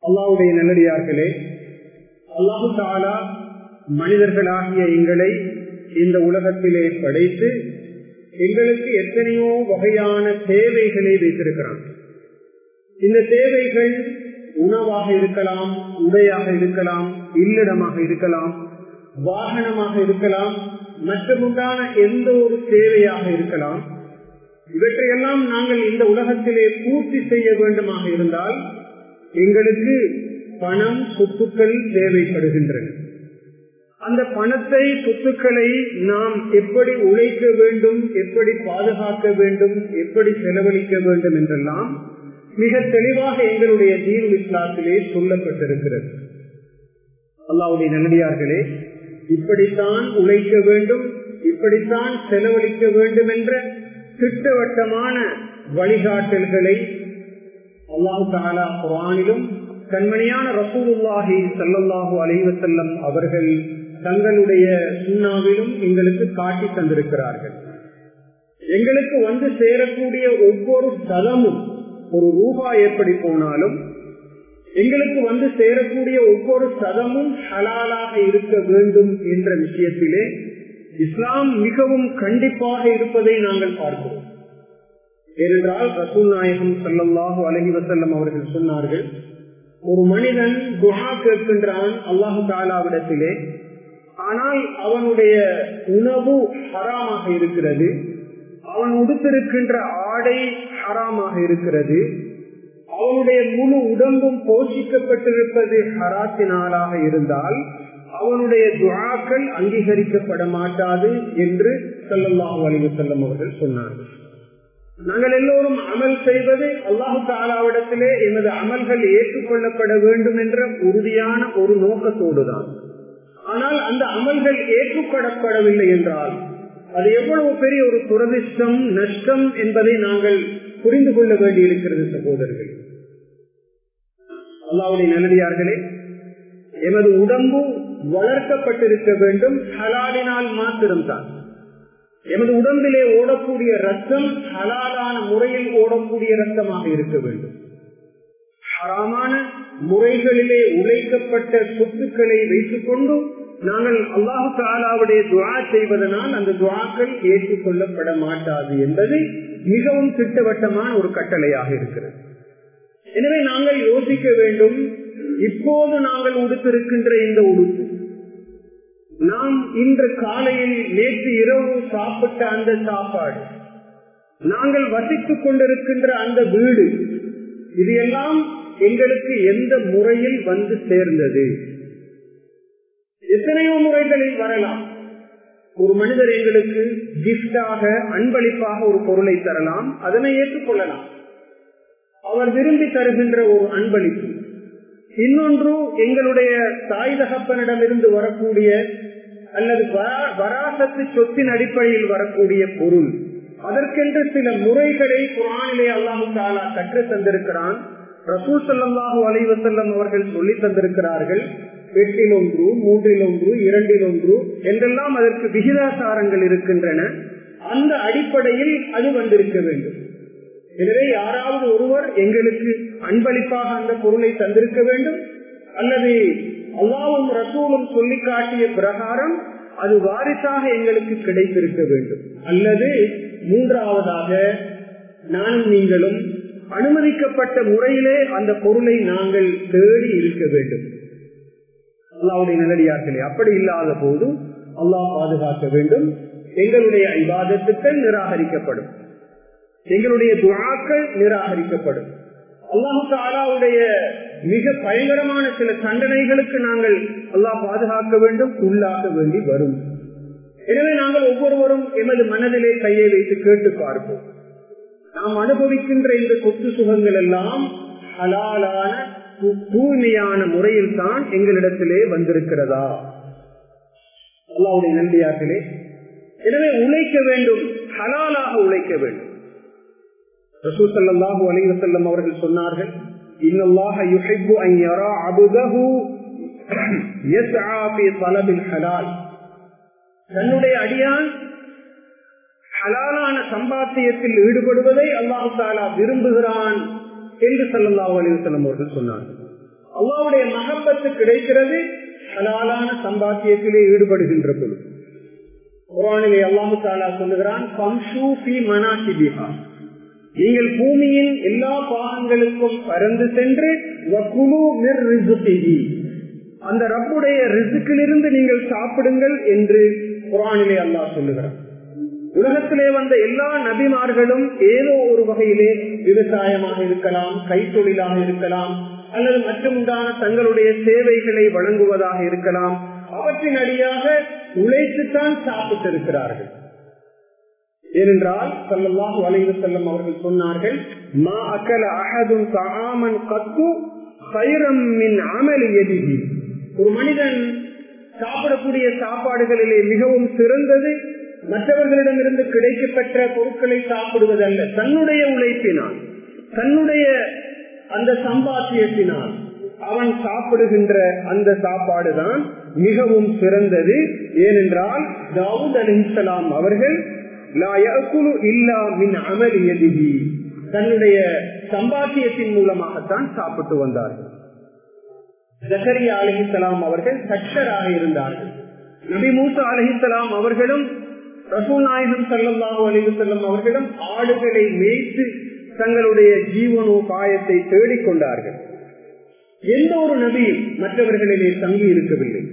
அல்லாவுடைய நல்லடியார்களே அல்லாஹு தாலா மனிதர்களாகிய எங்களை இந்த உலகத்திலே படைத்து எங்களுக்கு எத்தனையோ வகையான தேவைகளை வைத்திருக்கிறான் இந்த தேவைகள் உணவாக இருக்கலாம் உடையாக இருக்கலாம் இல்லிடமாக இருக்கலாம் வாகனமாக இருக்கலாம் மற்றமுண்டான எந்த ஒரு தேவையாக இருக்கலாம் இவற்றையெல்லாம் நாங்கள் இந்த உலகத்திலே பூர்த்தி செய்ய வேண்டுமாக இருந்தால் எங்களுக்கு பணம் சொத்துக்கள் தேவைப்படுகின்றன அந்த பணத்தை சொத்துக்களை நாம் எப்படி உழைக்க வேண்டும் எப்படி பாதுகாக்க வேண்டும் எப்படி செலவழிக்க வேண்டும் என்றெல்லாம் மிக தெளிவாக எங்களுடைய தீன் இஸ்லாத்திலே சொல்லப்பட்டிருக்கிறது அல்லாவுடைய நல்லடியார்களே இப்படித்தான் உழைக்க வேண்டும் இப்படித்தான் செலவழிக்க வேண்டும் என்ற திட்டவட்டமான வழிகாட்டல்களை அல்லாஹு தாலா குரானிலும் கண்மணியான ரசூலுல்லாஹி சல்லல்லாஹு அலைவசல்லம் அவர்கள் தங்களுடைய சுண்ணாவிலும் எங்களுக்கு காட்டி தந்திருக்கிறார்கள் எங்களுக்கு வந்து சேரக்கூடிய ஒவ்வொரு தலமும் ஒரு ரூபாய் எப்படி போனாலும் எங்களுக்கு வந்து சேரக்கூடிய ஒவ்வொரு சதமும் ஹலாலாக இருக்க வேண்டும் என்ற விஷயத்திலே இஸ்லாம் மிகவும் கண்டிப்பாக இருப்பதை நாங்கள் பார்க்கிறோம் ஏனென்றால் ரசூல் நாயகம் சல்லாஹு அலஹி வசல்லம் அவர்கள் சொன்னார்கள் ஒரு மனிதன் துஹா கேட்கின்றான் அல்லாஹு தாலாவிடத்திலே ஆனால் அவனுடைய உணவு ஹராமாக இருக்கிறது அவன் உடுத்திருக்கின்ற ஆடை ஹராமாக இருக்கிறது அவனுடைய முழு உடம்பும் போஷிக்கப்பட்டிருப்பது ஹராத்தினாலாக இருந்தால் அவனுடைய துவாக்கள் அங்கீகரிக்கப்பட மாட்டாது என்று சொல்லல்லாஹு அலிவு செல்லம் அவர்கள் சொன்னார்கள் நாங்கள் எல்லோரும் அமல் செய்வது அல்லாஹு தாலாவிடத்திலே எமது அமல்கள் ஏற்றுக்கொள்ளப்பட வேண்டும் என்ற உறுதியான ஒரு நோக்கத்தோடு தான் ஆனால் அந்த அமல்கள் ஏற்றுக்கொள்ளப்படவில்லை என்றால் அது எவ்வளவு பெரிய ஒரு துரதிஷ்டம் நஷ்டம் என்பதை நாங்கள் புரிந்து கொள்ள வேண்டியிருக்கிறது சகோதரர்கள் அல்லாவுடைய நல்லடியார்களே எமது உடம்பு வளர்க்கப்பட்டிருக்க வேண்டும் ஹலாலினால் மாத்திரம்தான் எமது உடம்பிலே ஓடக்கூடிய ரத்தம் ஹலாலான முறையில் ஓடக்கூடிய ரத்தமாக இருக்க வேண்டும் ஹராமான முறைகளிலே உழைக்கப்பட்ட சொத்துக்களை வைத்துக் கொண்டு நாங்கள் அல்லாஹு தாலாவுடைய துவா செய்வதனால் அந்த துவாக்கள் ஏற்றுக்கொள்ளப்பட மாட்டாது என்பது மிகவும் திட்டவட்டமான ஒரு கட்டளையாக இருக்கிறது எனவே நாங்கள் யோசிக்க வேண்டும் இப்போது நாங்கள் உடுத்திருக்கின்ற இந்த உடுப்பு நாம் இன்று காலையில் நேற்று இரவு சாப்பிட்ட அந்த சாப்பாடு நாங்கள் வசித்துக் கொண்டிருக்கின்ற அந்த வீடு இது எல்லாம் எங்களுக்கு எந்த முறையில் வந்து சேர்ந்தது எத்தனையோ முறைகளில் வரலாம் ஒரு மனிதர் எங்களுக்கு கிஃப்டாக அன்பளிப்பாக ஒரு பொருளை தரலாம் அதனை ஏற்றுக்கொள்ளலாம் அவர் விரும்பி தருகின்ற ஒரு அன்பளிப்பு இன்னொன்று எங்களுடைய தாய் தகப்பனிடமிருந்து வரக்கூடிய அல்லது வராசத்து சொத்தின் அடிப்படையில் வரக்கூடிய பொருள் அதற்கென்று சில முறைகளை குரானிலே அல்லாஹு தாலா கற்று தந்திருக்கிறான் ரசூல் சல்லாஹூ அலைவசல்லம் அவர்கள் சொல்லி தந்திருக்கிறார்கள் எட்டில் ஒன்று மூன்றில் ஒன்று இரண்டில் ஒன்று என்றெல்லாம் அதற்கு விகிதாசாரங்கள் இருக்கின்றன அந்த அடிப்படையில் அது வந்திருக்க வேண்டும் எனவே யாராவது ஒருவர் எங்களுக்கு அன்பளிப்பாக அந்த பொருளை தந்திருக்க வேண்டும் அல்லது அல்லாவும் ரசூலும் சொல்லி காட்டிய பிரகாரம் அது வாரிசாக எங்களுக்கு கிடைத்திருக்க வேண்டும் அல்லது மூன்றாவதாக நானும் நீங்களும் அனுமதிக்கப்பட்ட முறையிலே அந்த பொருளை நாங்கள் தேடி இருக்க வேண்டும் அல்லாவுடைய நல்லடியார்களே அப்படி இல்லாத போது அல்லாஹ் பாதுகாக்க வேண்டும் எங்களுடைய ஐபாதத்துக்கள் நிராகரிக்கப்படும் எங்களுடைய துவாக்கள் நிராகரிக்கப்படும் அல்லாஹு தாலாவுடைய மிக பயங்கரமான சில தண்டனைகளுக்கு நாங்கள் அல்லாஹ் பாதுகாக்க வேண்டும் உள்ளாக வேண்டி வரும் எனவே நாங்கள் ஒவ்வொருவரும் எமது மனதிலே கையை வைத்து கேட்டு பார்ப்போம் நாம் அனுபவிக்கின்ற இந்த சொத்து சுகங்கள் எல்லாம் ஹலாலான தூய்மையான முறையில் தான் எங்களிடத்திலே வந்திருக்கிறதா அல்லாவுடைய நன்றியார்களே எனவே உழைக்க வேண்டும் ஹலாலாக உழைக்க வேண்டும் ரசூசல்லாஹூ அலிவசல்லம் அவர்கள் சொன்னார்கள் இன்னல்லாஹ யுஹிப்பு அன் யரா அபுதஹு யஸ்ஆ ஃபீ தலபில் ஹலால் தன்னுடைய அடியான் ஹலாலான சம்பாத்தியத்தில் ஈடுபடுவதை அல்லாஹு தாலா விரும்புகிறான் என்று சல்லாஹூ அலிவசல்லம் அவர்கள் சொன்னார்கள் அல்லாவுடைய மகப்பத்து கிடைக்கிறது ஹலாலான சம்பாத்தியத்திலே ஈடுபடுகின்ற பொழுது குரானிலே அல்லாஹு தாலா சொல்லுகிறான் நீங்கள் பூமியின் எல்லா பாகங்களுக்கும் பறந்து சென்று அந்த ரப்புடைய ரிசுக்கிலிருந்து நீங்கள் சாப்பிடுங்கள் என்று குரானிலே அல்லாஹ் சொல்லுகிறான் உலகத்திலே வந்த எல்லா நபிமார்களும் ஏதோ ஒரு வகையிலே விவசாயமாக இருக்கலாம் கைத்தொழிலாக இருக்கலாம் அல்லது மற்றுமுண்டான தங்களுடைய சேவைகளை வழங்குவதாக இருக்கலாம் அவற்றின் அடியாக உழைத்துத்தான் சாப்பிட்டிருக்கிறார்கள் ஏனென்றால் சல்லல்லாஹு அலைவு செல்லம் அவர்கள் சொன்னார்கள் மா அக்கல அகதும் தாமன் கத்து சைரம் மின் அமலி எதிரி ஒரு மனிதன் சாப்பிடக்கூடிய சாப்பாடுகளிலே மிகவும் சிறந்தது மற்றவர்களிடமிருந்து கிடைக்கப்பெற்ற பொருட்களை சாப்பிடுவதல்ல தன்னுடைய உழைப்பினால் தன்னுடைய அந்த சம்பாத்தியத்தினால் அவன் சாப்பிடுகின்ற அந்த சாப்பாடு தான் மிகவும் சிறந்தது ஏனென்றால் தாவூத் அலிசலாம் அவர்கள் இல்லா மின் அமலியதிகி தன்னுடைய சம்பாத்தியத்தின் மூலமாகத்தான் சாப்பிட்டு வந்தார்கள் ஜக்கரியா அலிஹிசலாம் அவர்கள் சச்சராக இருந்தார்கள் நபி மூசா அலிஹிசலாம் அவர்களும் ரசூல் நாயகம் சல்லாஹூ அலிவு செல்லம் அவர்களும் ஆடுகளை மேய்த்து தங்களுடைய ஜீவனோபாயத்தை தேடிக்கொண்டார்கள் எந்த ஒரு நபியும் மற்றவர்களிலே தங்கி இருக்கவில்லை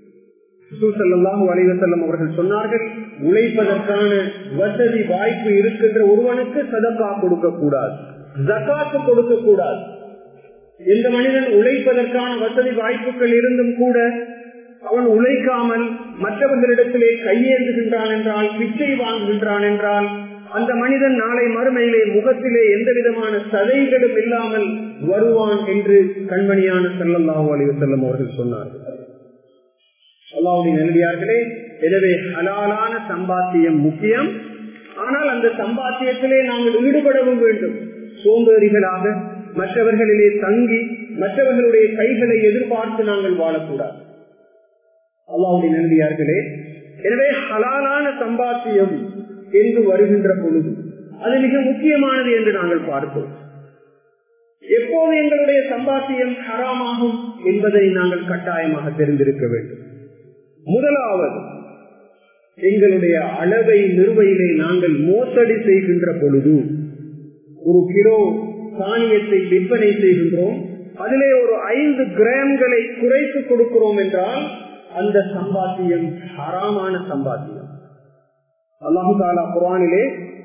சல்லாஹூ அலைவசல்லம் அவர்கள் சொன்னார்கள் உழைப்பதற்கான வசதி வாய்ப்பு இருக்கின்ற ஒருவனுக்கு சதக்கா கொடுக்க கூடாது ஜக்காத்து கொடுக்க கூடாது எந்த மனிதன் உழைப்பதற்கான வசதி வாய்ப்புகள் இருந்தும் கூட அவன் உழைக்காமல் மற்றவர்களிடத்திலே கையேந்துகின்றான் என்றால் பிச்சை வாங்குகின்றான் என்றால் அந்த மனிதன் நாளை மறுமையிலே முகத்திலே எந்த விதமான சதைகளும் இல்லாமல் வருவான் என்று கண்மணியான செல்லல்லாஹு அலைவு செல்லம் அவர்கள் சொன்னார்கள் அல்லாவுடைய நெல்வியார்களே எனவே ஹலாலான சம்பாத்தியம் முக்கியம் ஆனால் அந்த சம்பாத்தியத்திலே நாங்கள் ஈடுபடவும் வேண்டும் சோம்பேறிகளாக மற்றவர்களிலே தங்கி மற்றவர்களுடைய கைகளை எதிர்பார்த்து நாங்கள் வாழக்கூடாது அல்லாவுடைய நன்றியார்களே எனவே ஹலாலான சம்பாத்தியம் என்று வருகின்ற பொழுது அது மிக முக்கியமானது என்று நாங்கள் பார்ப்போம் எப்போது எங்களுடைய சம்பாத்தியம் ஹராமாகும் என்பதை நாங்கள் கட்டாயமாக தெரிந்திருக்க வேண்டும் முதலாவது எங்களுடைய அளவை நிறுவையிலே நாங்கள் மோசடி செய்கின்ற பொழுது ஒரு கிலோ தானியத்தை விற்பனை செய்கின்றோம் அதிலே ஒரு ஐந்து கிராம்களை குறைத்து கொடுக்கிறோம் என்றால் அந்த சம்பாத்தியம் ஹராமான சம்பாத்தியம் அல்லாஹு தாலா குரானிலே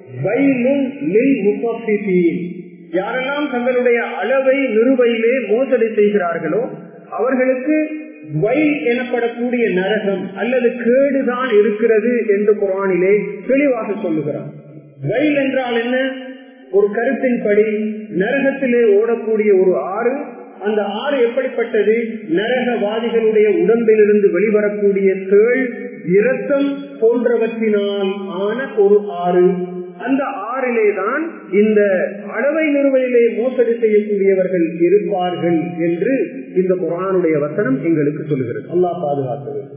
யாரெல்லாம் தங்களுடைய அளவை நிறுவையிலே மோசடி செய்கிறார்களோ அவர்களுக்கு வயல் எனப்படக்கூடிய நரகம் அல்லது கேடுதான் இருக்கிறது என்று குரானிலே தெளிவாக சொல்லுகிறார் வயல் என்றால் என்ன ஒரு கருத்தின்படி நரகத்திலே ஓடக்கூடிய ஒரு ஆறு அந்த ஆறு எப்படிப்பட்டது நரகவாதிகளுடைய உடம்பிலிருந்து வெளிவரக்கூடிய தேள் இரத்தம் போன்றவற்றினால் ஆன ஒரு ஆறு அந்த ஆறிலே தான் இந்த அளவை நிறுவையிலே மோசடி செய்யக்கூடியவர்கள் இருப்பார்கள் என்று இந்த குரானுடைய வசனம் எங்களுக்கு சொல்லுகிறது அல்லாஹ் பாதுகாக்க வேண்டும்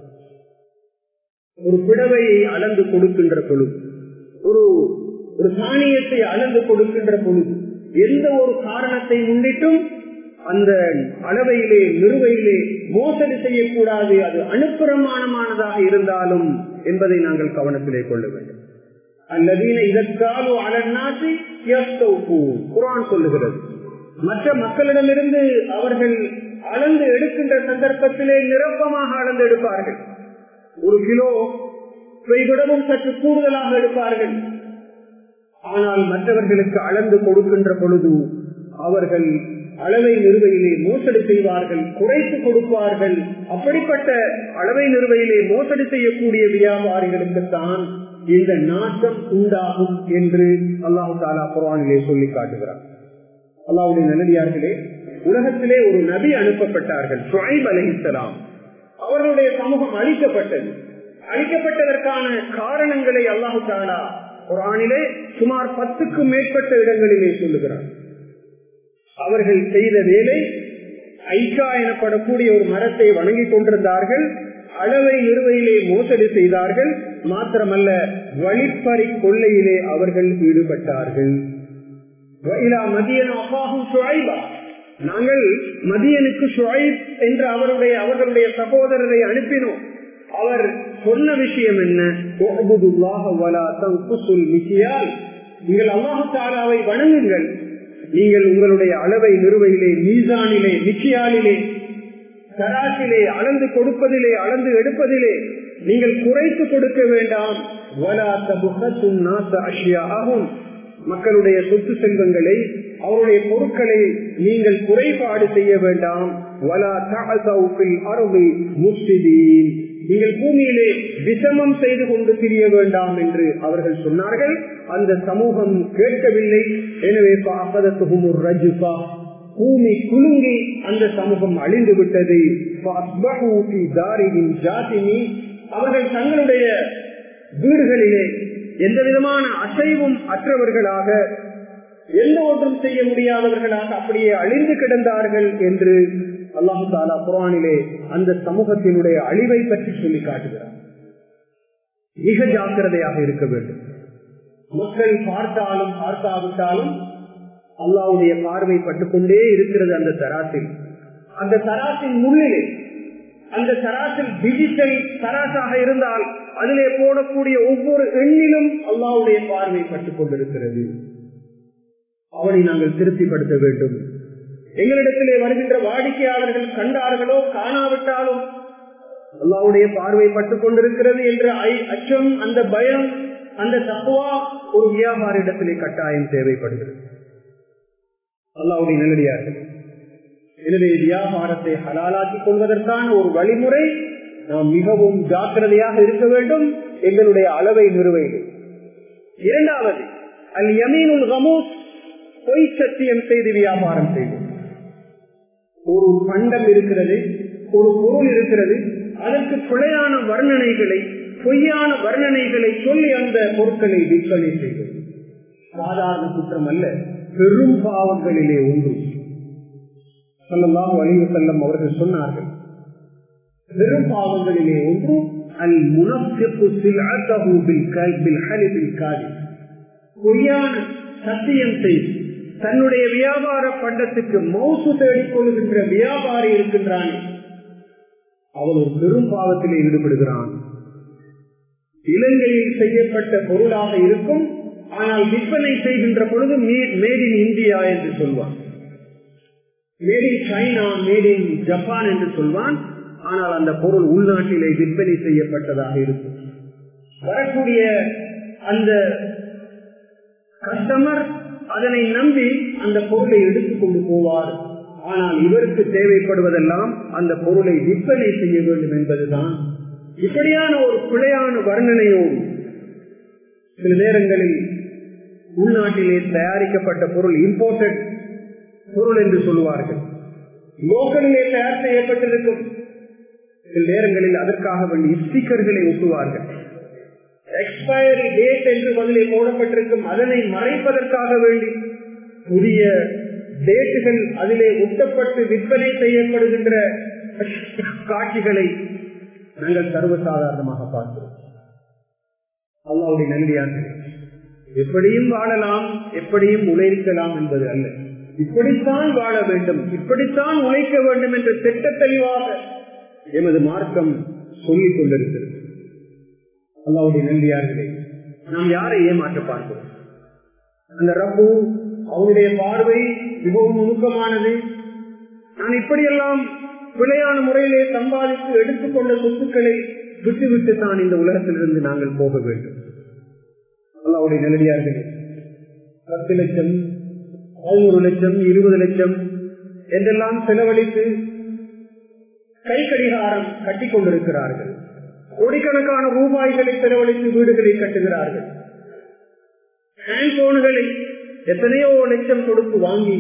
ஒரு பிடவையை அளந்து கொடுக்கின்ற பொழுது ஒரு ஒரு தானியத்தை அளந்து கொடுக்கின்ற பொழுது எந்த ஒரு காரணத்தை முன்னிட்டும் அந்த அளவையிலே நிறுவையிலே மோசடி செய்யக்கூடாது அது அனுப்புறமானமானதாக இருந்தாலும் என்பதை நாங்கள் கவனத்திலே கொள்ள வேண்டும் அல்லதீன இதற்காலோ அலநாசி குரான் சொல்லுகிறது மற்ற மக்களிடமிருந்து அவர்கள் அளந்து எடுக்கின்ற சந்தர்ப்பத்திலே நிரப்பமாக அளந்து எடுப்பார்கள் ஒரு கிலோ விடவும் சற்று கூடுதலாக எடுப்பார்கள் ஆனால் மற்றவர்களுக்கு அளந்து கொடுக்கின்ற பொழுது அவர்கள் அளவை நிறுவையிலே மோசடி செய்வார்கள் குறைத்து கொடுப்பார்கள் அப்படிப்பட்ட அளவை நிறுவையிலே மோசடி செய்யக்கூடிய வியாபாரிகளுக்கு தான் இந்த நாட்டம் உண்டாகும் என்று அல்லாஹு தாலா குரானிலே சொல்லி காட்டுகிறார் அல்லாவுடைய நல்லடியார்களே உலகத்திலே ஒரு நபி அனுப்பப்பட்டார்கள் சுவைப் அலஹிசலாம் அவர்களுடைய சமூகம் அழிக்கப்பட்டது அழிக்கப்பட்டதற்கான காரணங்களை அல்லாஹு தாலா குரானிலே சுமார் பத்துக்கும் மேற்பட்ட இடங்களிலே சொல்லுகிறார் அவர்கள் செய்த வேலை ஐக்கா எனப்படக்கூடிய ஒரு மரத்தை வணங்கி கொண்டிருந்தார்கள் அளவை நிறுவையிலே மோசடி செய்தார்கள் மாத்திரமல்ல வழிப்பறி கொள்ளையிலே அவர்கள் ஈடுபட்டார்கள் நாங்கள் மதியனுக்கு ஷுவைப் என்று அவருடைய அவர்களுடைய சகோதரரை அனுப்பினோம் அவர் சொன்ன விஷயம் என்ன நீங்கள் அல்லாஹாலாவை வணங்குங்கள் நீங்கள் உங்களுடைய அளவை நிறுவையிலே மீசானிலே நிச்சயாலிலே தராசிலே அளந்து கொடுப்பதிலே அளந்து எடுப்பதிலே நீங்கள் குறைத்து கொடுக்க வேண்டாம் ஆகும் மக்களுடைய சொத்து செல்வங்களை அவருடைய பொருட்களை நீங்கள் குறைபாடு செய்ய வேண்டாம் நீங்கள் பூமியிலே விஷமம் செய்து கொண்டு திரிய வேண்டாம் என்று அவர்கள் சொன்னார்கள் அந்த சமூகம் கேட்கவில்லை எனவே ரஜுபா பூமி குலுங்கி அந்த சமூகம் அழிந்து விட்டது அவர்கள் தங்களுடைய வீடுகளிலே எந்த விதமான அசைவும் அற்றவர்களாக எந்த ஒன்றும் செய்ய முடியாதவர்களாக அப்படியே அழிந்து கிடந்தார்கள் என்று அல்லாஹு தாலா குரானிலே அந்த சமூகத்தினுடைய அழிவை பற்றி சொல்லி காட்டுகிறார் மிக ஜாக்கிரதையாக இருக்க வேண்டும் மக்கள் பார்த்தாலும் பார்க்காவிட்டாலும் அல்லாவுடைய பார்வை பட்டுக்கொண்டே இருக்கிறது அந்த தராசில் அந்த தராசின் முன்னிலை அந்த தராசில் டிஜிட்டல் தராசாக இருந்தால் அதிலே போடக்கூடிய ஒவ்வொரு எண்ணிலும் அல்லாவுடைய பார்வை பட்டுக் கொண்டிருக்கிறது அவனை நாங்கள் திருப்திப்படுத்த வேண்டும் எங்களிடத்திலே வருகின்ற வாடிக்கையாளர்கள் கண்டார்களோ காணாவிட்டாலும் அல்லாவுடைய பார்வை பட்டுக் கொண்டிருக்கிறது என்ற அச்சம் அந்த பயம் அந்த தப்புவா ஒரு வியாபாரிடத்திலே கட்டாயம் தேவைப்படுகிறது அல்லாவுடைய நல்லடியார்கள் எனவே வியாபாரத்தை ஹலாலாக்கிக் கொள்வதற்கான ஒரு வழிமுறை நாம் மிகவும் ஜாக்கிரதையாக இருக்க வேண்டும் எங்களுடைய அளவை நிறுவையில் இரண்டாவது அல் யமீனுல் கமூஸ் பொய் சத்தியம் செய்து வியாபாரம் செய்வோம் ஒரு பண்டம் இருக்கிறது ஒரு பொருள் இருக்கிறது அதற்கு பிழையான வர்ணனைகளை பொய்யான வர்ணனைகளை சொல்லி அந்த பொருட்களை விற்பனை செய்வது சாதாரண குற்றம் அல்ல பெரும் பாவங்களிலே ஒன்று சொல்லலாம் வலிவு செல்லம் அவர்கள் சொன்னார்கள் பெரும் பாவங்களிலே ஒன்று அல் முனப்பிப்பு பொய்யான சத்தியம் செய்து தன்னுடைய வியாபார பண்டத்துக்கு மவுசு தேடிக் கொள்கின்ற வியாபாரி இருக்கின்றான் அவன் ஒரு பெரும் பாவத்திலே ஈடுபடுகிறான் இலங்கையில் செய்யப்பட்ட பொருளாக இருக்கும் ஆனால் விற்பனை செய்கின்ற பொழுது மேட் இன் இந்தியா என்று சொல்வான் made in China made in Japan என்று சொல்வான் ஆனால் அந்த பொருள் உள்நாட்டிலே விற்பனை செய்யப்பட்டதாக இருக்கும் வரக்கூடிய அந்த கஸ்டமர் அதனை நம்பி அந்த பொருளை எடுத்துக்கொண்டு போவார் ஆனால் இவருக்கு தேவைப்படுவதெல்லாம் அந்த பொருளை விற்பனை செய்ய வேண்டும் என்பதுதான் இப்படியான ஒரு பிழையான வர்ணனையோடு சில நேரங்களில் உள்நாட்டிலே தயாரிக்கப்பட்ட பொருள் இம்போர்ட்டட் பொருள் என்று சொல்லுவார்கள் லோக்கலிலே தயார் செய்யப்பட்டிருக்கும் சில நேரங்களில் அதற்காக வேண்டி ஸ்டிக்கர்களை ஒட்டுவார்கள் எக்ஸ்பயரி டேட் என்று பதிலே போடப்பட்டிருக்கும் அதனை மறைப்பதற்காக வேண்டி புதிய டேட்டுகள் அதிலே ஒட்டப்பட்டு விற்பனை செய்யப்படுகின்ற காட்சிகளை நாங்கள் சர்வசாதாரணமாக பார்க்கிறோம் அல்லாவுடைய நன்றியார்கள் எப்படியும் வாழலாம் எப்படியும் உழைக்கலாம் என்பது அல்ல இப்படித்தான் வாழ வேண்டும் இப்படித்தான் உழைக்க வேண்டும் என்ற திட்ட தெளிவாக எமது மார்க்கம் சொல்லிக் கொண்டிருக்கிறது அல்லாவுடைய நன்றியார்களே நாம் யாரை ஏமாற்ற பார்க்கிறோம் அந்த ரப்பு அவனுடைய பார்வை மிகவும் நுணுக்கமானது நான் இப்படியெல்லாம் பிழையான முறையிலே சம்பாதித்து எடுத்துக்கொண்ட சொத்துக்களை விட்டுவிட்டு தான் இந்த உலகத்திலிருந்து நாங்கள் போக வேண்டும் அல்லாவுடைய நல்லடியார்களே பத்து லட்சம் பதினோரு லட்சம் இருபது லட்சம் என்றெல்லாம் செலவழித்து கை கடிகாரம் கட்டிக் கொண்டிருக்கிறார்கள் கோடிக்கணக்கான ரூபாய்களை செலவழித்து வீடுகளை கட்டுகிறார்கள் ஹேண்ட் போன்களை எத்தனையோ லட்சம் கொடுத்து வாங்கி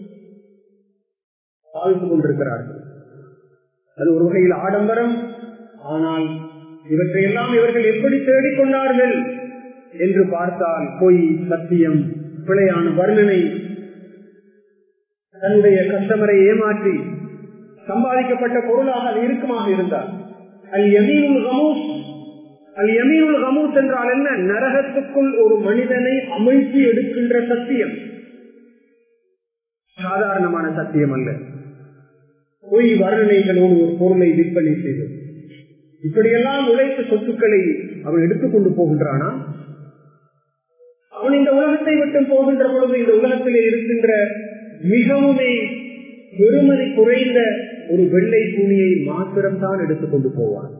வாழ்ந்து கொண்டிருக்கிறார்கள் அது ஒரு வகையில் ஆடம்பரம் ஆனால் இவற்றையெல்லாம் இவர்கள் எப்படி தேடிக்கொண்டார்கள் என்று பார்த்தால் பொய் சத்தியம் பிழையான வர்ணனை தன்னுடைய கஸ்டமரை ஏமாற்றி சம்பாதிக்கப்பட்ட பொருளாக அது இருக்குமாக இருந்தார் அல் யமீனுல் கமூஸ் அல் யமீனுல் கமூஸ் என்றால் என்ன நரகத்துக்குள் ஒரு மனிதனை அமிழ்த்தி எடுக்கின்ற சத்தியம் சாதாரணமான சத்தியம் அல்ல பொய் வர்ணனைகளோடு ஒரு பொருளை விற்பனை செய்தது இப்படியெல்லாம் உழைத்த சொத்துக்களை அவன் எடுத்துக்கொண்டு போகின்றானா அவன் இந்த உலகத்தை விட்டு போகின்ற பொழுது இந்த உலகத்திலே இருக்கின்ற மிகவுமே பெருமதி குறைந்த ஒரு வெள்ளை துணியை மாத்திரம்தான் எடுத்துக்கொண்டு போவான்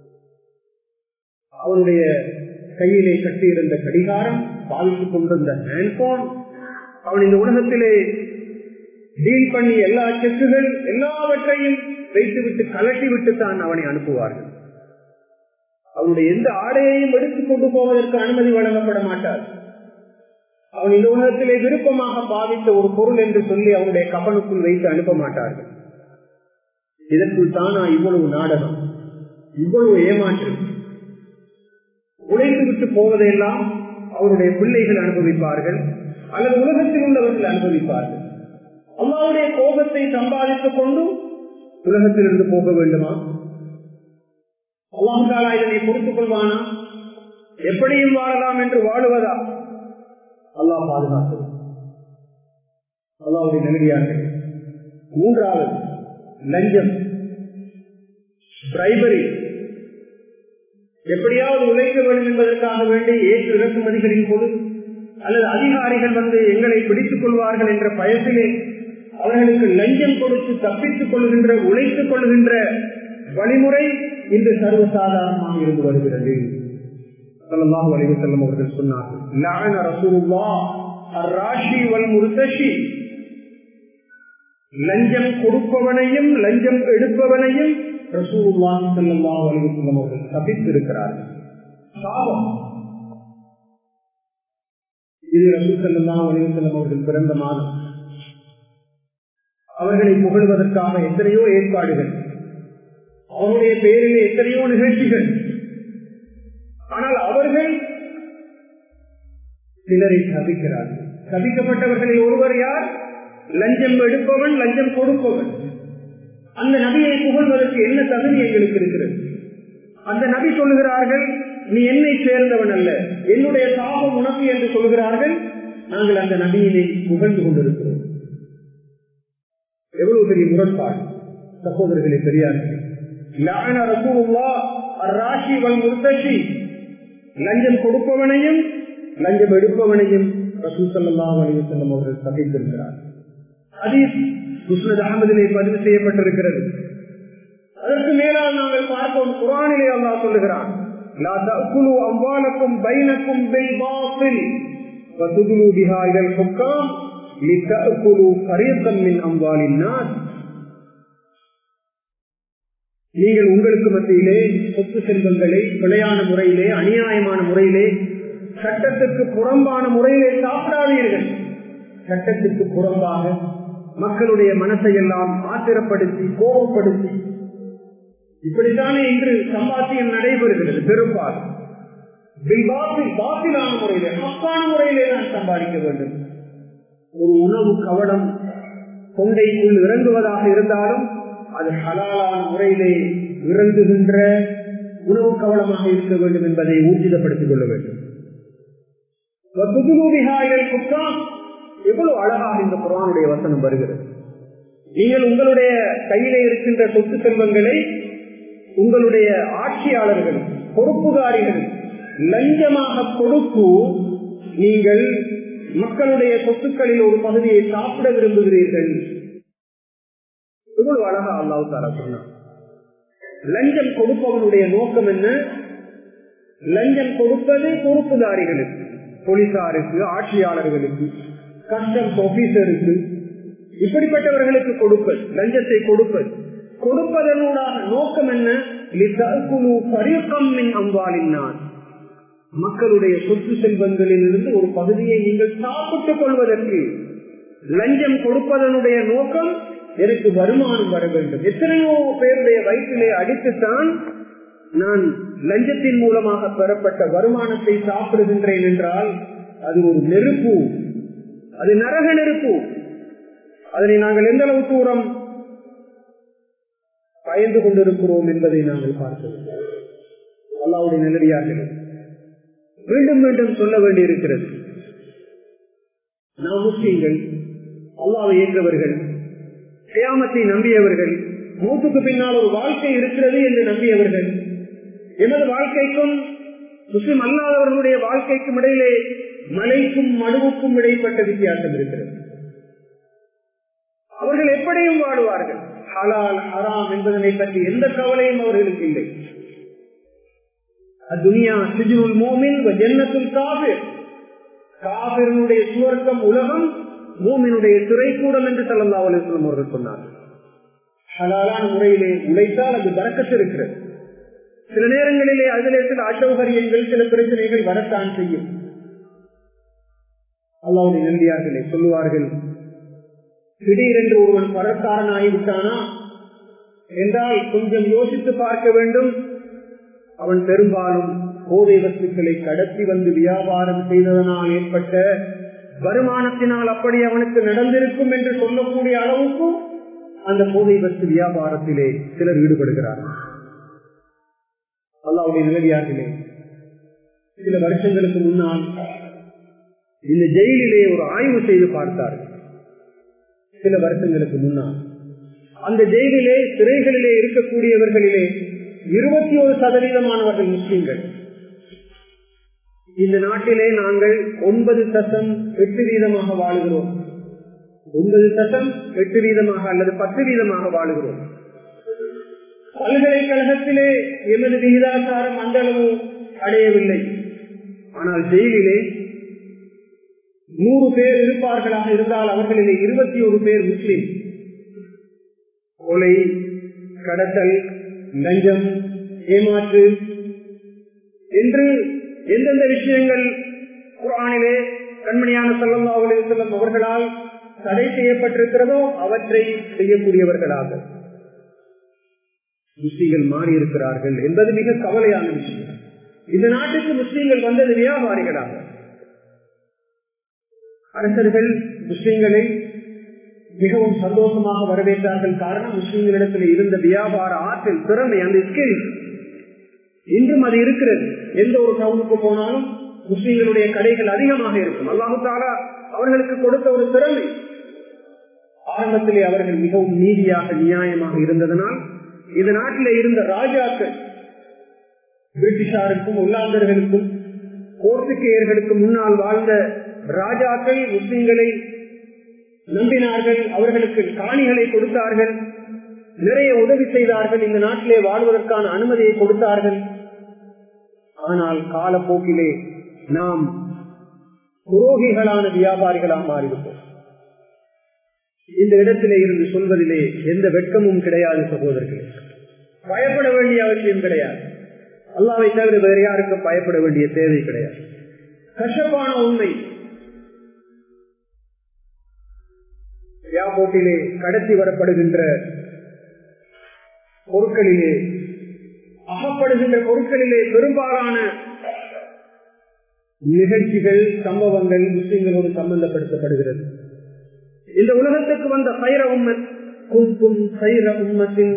அவனுடைய கையிலே கட்டியிருந்த கடிகாரம் பாவித்துக் கொண்டிருந்த ஹேண்ட்போன் அவன் இந்த உலகத்திலே டீல் பண்ணி எல்லா செக்குகள் எல்லாவற்றையும் வைத்துவிட்டு கலட்டி விட்டு தான் அவனை அனுப்புவார்கள் அவனுடைய எந்த ஆடையையும் எடுத்துக் கொண்டு போவதற்கு அனுமதி வழங்கப்பட மாட்டார் அவன் இந்த உலகத்திலே விருப்பமாக பாவித்த ஒரு பொருள் என்று சொல்லி அவனுடைய கப்பனுக்குள் வைத்து அனுப்ப மாட்டார்கள் இதற்குள் தானா இவ்வளவு நாடகம் இவ்வளவு ஏமாற்றம் உழைத்து விட்டு போவதையெல்லாம் அவருடைய பிள்ளைகள் அனுபவிப்பார்கள் அல்லது உலகத்தில் உள்ளவர்கள் அனுபவிப்பார்கள் அம்மாவுடைய கோபத்தை சம்பாதித்துக் கொண்டு உலகத்திலிருந்து போக வேண்டுமா அல்லாஹாலா இதனை பொறுத்துக் கொள்வானா எப்படியும் வாழலாம் என்று வாழுவதா அல்லாஹ் பாதுகாப்பு அல்லாவுடைய நெருடியார்கள் மூன்றாவது லஞ்சம் பிரைபரி எப்படியாவது உழைக்க வேண்டும் என்பதற்காக வேண்டி ஏற்று இறக்குமதிகளின் போது அல்லது அதிகாரிகள் வந்து எங்களை பிடித்துக் கொள்வார்கள் என்ற பயத்திலே அவர்களுக்கு லஞ்சம் கொடுத்து தப்பித்துக் கொள்கின்ற உழைத்துக் கொள்கின்ற வழிமுறை இன்று சர்வசாதாரணமாக இருந்து வருகிறது சல்லல்லாஹு அலைஹி வஸல்லம் அவர்கள் சொன்னார்கள் லஅன ரசூலுல்லாஹ் அர்-ராஷி வல் முர்தஷி லஞ்சம் கொடுப்பவனையும் லஞ்சம் எடுப்பவனையும் ரசூலுல்லாஹி ஸல்லல்லாஹு அலைஹி வஸல்லம் அவர்கள் சபித்திருக்கிறார்கள் சாபம் இது ரசூல் ஸல்லல்லாஹு அலைஹி வஸல்லம் அவர்கள் பிறந்த மாதம் அவர்களை புகழ்வதற்காக எத்தனையோ ஏற்பாடுகள் அவருடைய பெயரிலே எத்தனையோ நிகழ்ச்சிகள் ஆனால் அவர்கள் சிலரை சபிக்கிறார்கள் சபிக்கப்பட்டவர்களை ஒருவர் யார் லஞ்சம் எடுப்பவன் லஞ்சம் கொடுப்பவன் அந்த நபியை புகழ்வதற்கு என்ன தகுதி எங்களுக்கு இருக்கிறது அந்த நபி சொல்லுகிறார்கள் நீ என்னை சேர்ந்தவன் அல்ல என்னுடைய சாபம் உனக்கு என்று சொல்கிறார்கள் நாங்கள் அந்த நபியினை புகழ்ந்து கொண்டிருக்கிறோம் எவ்வளவு பெரிய முரண்பாடு சகோதரர்களே பெரியார்கள் லஞ்சம் கொடுப்பவனையும் லஞ்சம் எடுப்பவனையும் ரசூல் சல்லாஹ் அலிவசல்லம் அவர்கள் சகித்திருக்கிறார் அதீஸ் முஸ்னத் அகமதிலே பதிவு செய்யப்பட்டிருக்கிறது அதற்கு மேலால் நாங்கள் பார்ப்போம் குரானிலே அல்லா சொல்லுகிறான் அம்பாலக்கும் பைனக்கும் பில் وتدلوا بها إلى الحكام لتأكلوا فريقا من أموال الناس நீங்கள் உங்களுக்கு மத்தியிலே சொத்து செல்வங்களை பிழையான முறையிலே அநியாயமான முறையிலே சட்டத்துக்கு புறம்பான முறையிலே சாப்பிடாதீர்கள் சட்டத்துக்கு புறம்பாக மக்களுடைய மனசை எல்லாம் ஆத்திரப்படுத்தி கோபப்படுத்தி இப்படித்தானே இன்று சம்பாத்தியம் நடைபெறுகிறது பெரும்பாலும் பாத்திலான முறையிலே ஹக்கான முறையிலே நான் சம்பாதிக்க வேண்டும் ஒரு உணவு கவனம் கொண்டைக்குள் இறங்குவதாக இருந்தாலும் அது ஹலாலான முறையிலே இறங்குகின்ற உணவு கவனமாக இருக்க வேண்டும் என்பதை ஊர்ஜிதப்படுத்திக் கொள்ள வேண்டும் எவ்வளவு அழகாக இந்த குரானுடைய வசனம் வருகிறது நீங்கள் உங்களுடைய கையிலே இருக்கின்ற சொத்து செல்வங்களை உங்களுடைய ஆட்சியாளர்கள் பொறுப்புதாரிகள் லஞ்சமாக கொடுத்து நீங்கள் மக்களுடைய சொத்துக்களில் ஒரு பகுதியை சாப்பிட விரும்புகிறீர்கள் இவ்வளவு அழகா அல்லாஹு தாரா சொன்னார் லஞ்சம் கொடுப்பவனுடைய நோக்கம் என்ன லஞ்சம் கொடுப்பது பொறுப்புதாரிகளுக்கு போலீசாருக்கு ஆட்சியாளர்களுக்கு கஸ்டம்ஸ் ஆபீசருக்கு இப்படிப்பட்டவர்களுக்கு கொடுப்பது லஞ்சத்தை கொடுப்பது கொடுப்பதனூடாக நோக்கம் என்ன அம்பாலினான் மக்களுடைய சொத்து செல்வங்களில் இருந்து ஒரு பகுதியை நீங்கள் சாப்பிட்டுக் கொள்வதற்கு லஞ்சம் கொடுப்பதனுடைய நோக்கம் எனக்கு வருமானம் வர வேண்டும் எத்தனையோ பேருடைய வயிற்றிலே அடித்துத்தான் நான் லஞ்சத்தின் மூலமாக பெறப்பட்ட வருமானத்தை சாப்பிடுகின்றேன் என்றால் அது ஒரு நெருப்பு அது நரக நெருப்பு அதனை நாங்கள் எந்த அளவு தூரம் பயந்து கொண்டிருக்கிறோம் என்பதை நாங்கள் பார்க்கிறோம் அல்லாவுடைய நிலடியாக மீண்டும் மீண்டும் சொல்ல வேண்டியிருக்கிறது நாம் முஸ்லீம்கள் அல்லாவை ஏற்றவர்கள் கியாமத்தை நம்பியவர்கள் மூத்துக்கு பின்னால் ஒரு வாழ்க்கை இருக்கிறது என்று நம்பியவர்கள் எமது வாழ்க்கைக்கும் முஸ்லிம் அல்லாதவர்களுடைய வாழ்க்கைக்கும் இடையிலே மலைக்கும் மடுவுக்கும் இடைப்பட்ட வித்தியாசம் இருக்கிறது அவர்கள் எப்படியும் வாழுவார்கள் ஹலால் ஹராம் என்பதனை பற்றி எந்த கவலையும் அவர்களுக்கு இல்லை துனியா சிஜுல் மோமின் ஜென்னத்துல் காபிர் காபிரனுடைய சுவர்க்கம் உலகம் மூமினுடைய துறைக்கூடம் என்று சல்லா அலுவலம் அவர்கள் சொன்னார்கள் ஹலாலான முறையிலே உழைத்தால் அது பறக்கத்து இருக்கிறது சில நேரங்களிலே அதிலே சில அசௌகரியங்கள் சில பிரச்சனைகள் வரத்தான் செய்யும் அல்லாவுடைய நம்பியார்களே சொல்லுவார்கள் திடீரென்று ஒருவன் பணக்காரன் ஆகிவிட்டானா என்றால் கொஞ்சம் யோசித்து பார்க்க வேண்டும் அவன் பெரும்பாலும் போதை வஸ்துக்களை கடத்தி வந்து வியாபாரம் செய்ததனால் ஏற்பட்ட வருமானத்தினால் அப்படி அவனுக்கு நடந்திருக்கும் என்று சொல்லக்கூடிய அளவுக்கும் அந்த போதை வஸ்து வியாபாரத்திலே சிலர் ஈடுபடுகிறார்கள் அல்லாவுடைய நிலவியார்களே சில வருஷங்களுக்கு முன்னால் இந்த ஜெயிலிலே ஒரு ஆய்வு செய்து பார்த்தார்கள் சில வருஷங்களுக்கு முன்னால் அந்த ஜெயிலிலே சிறைகளிலே இருக்கக்கூடியவர்களிலே இருபத்தி ஒரு சதவீதமானவர்கள் முஸ்லிம்கள் இந்த நாட்டிலே நாங்கள் ஒன்பது சதம் எட்டு வீதமாக வாழுகிறோம் ஒன்பது சதம் எட்டு வீதமாக அல்லது பத்து வீதமாக வாழுகிறோம் பல்கலைக்கழகத்திலே எமது விகிதாச்சாரம் அந்த அளவு அடையவில்லை ஆனால் ஜெயிலிலே நூறு பேர் இருப்பார்களாக இருந்தால் அவர்களிலே இருபத்தி ஒரு பேர் முஸ்லிம் கொலை கடத்தல் லஞ்சம் ஏமாற்று என்று எந்தெந்த விஷயங்கள் குரானிலே கண்மணியான செல்லல்லாவுலே செல்லும் அவர்களால் தடை செய்யப்பட்டிருக்கிறதோ அவற்றை செய்யக்கூடியவர்களாக முஸ்லீம்கள் மாறி இருக்கிறார்கள் என்பது மிக கவலையான விஷயம் இந்த நாட்டுக்கு முஸ்லீம்கள் வந்தது வியாபாரிகளாக அரசர்கள் முஸ்லீம்களை மிகவும் சந்தோஷமாக வரவேற்றார்கள் காரணம் முஸ்லீம்களிடத்தில் இருந்த வியாபார ஆற்றல் திறமை அந்த ஸ்கில் இன்றும் அது இருக்கிறது எந்த ஒரு டவுனுக்கு போனாலும் முஸ்லீம்களுடைய கடைகள் அதிகமாக இருக்கும் அல்லாஹு தாலா அவர்களுக்கு கொடுத்த ஒரு திறமை ஆரம்பத்திலே அவர்கள் மிகவும் நீதியாக நியாயமாக இருந்ததனால் இந்த நாட்டில இருந்த ராஜாக்கள் பிரிட்டிஷாருக்கும் உள்ளாந்தர்களுக்கும் போர்த்துகேயர்களுக்கு முன்னால் வாழ்ந்த ராஜாக்கள் முஸ்லிம்களை நம்பினார்கள் அவர்களுக்கு காணிகளை கொடுத்தார்கள் நிறைய உதவி செய்தார்கள் இந்த நாட்டிலே வாழ்வதற்கான அனுமதியை கொடுத்தார்கள் ஆனால் காலப்போக்கிலே நாம் புரோகிகளான வியாபாரிகளாக மாறிவிட்டோம் இந்த இடத்திலே இருந்து சொல்வதிலே எந்த வெட்கமும் கிடையாது சகோதரர்களே பயப்பட வேண்டிய அவசியம் கிடையாது அல்லாவை தவிர வேறு யாருக்கும் பயப்பட வேண்டிய தேவை கிடையாது கஷ்டப்பான உண்மை ஏர்போர்ட்டிலே கடத்தி வரப்படுகின்ற பொருட்களிலே அகப்படுகின்ற பொருட்களிலே பெரும்பாலான நிகழ்ச்சிகள் சம்பவங்கள் முஸ்லிம்களோடு சம்பந்தப்படுத்தப்படுகிறது இந்த உலகத்துக்கு வந்த சைர உம்மத் குந்தும் சைர உம்மத்தின்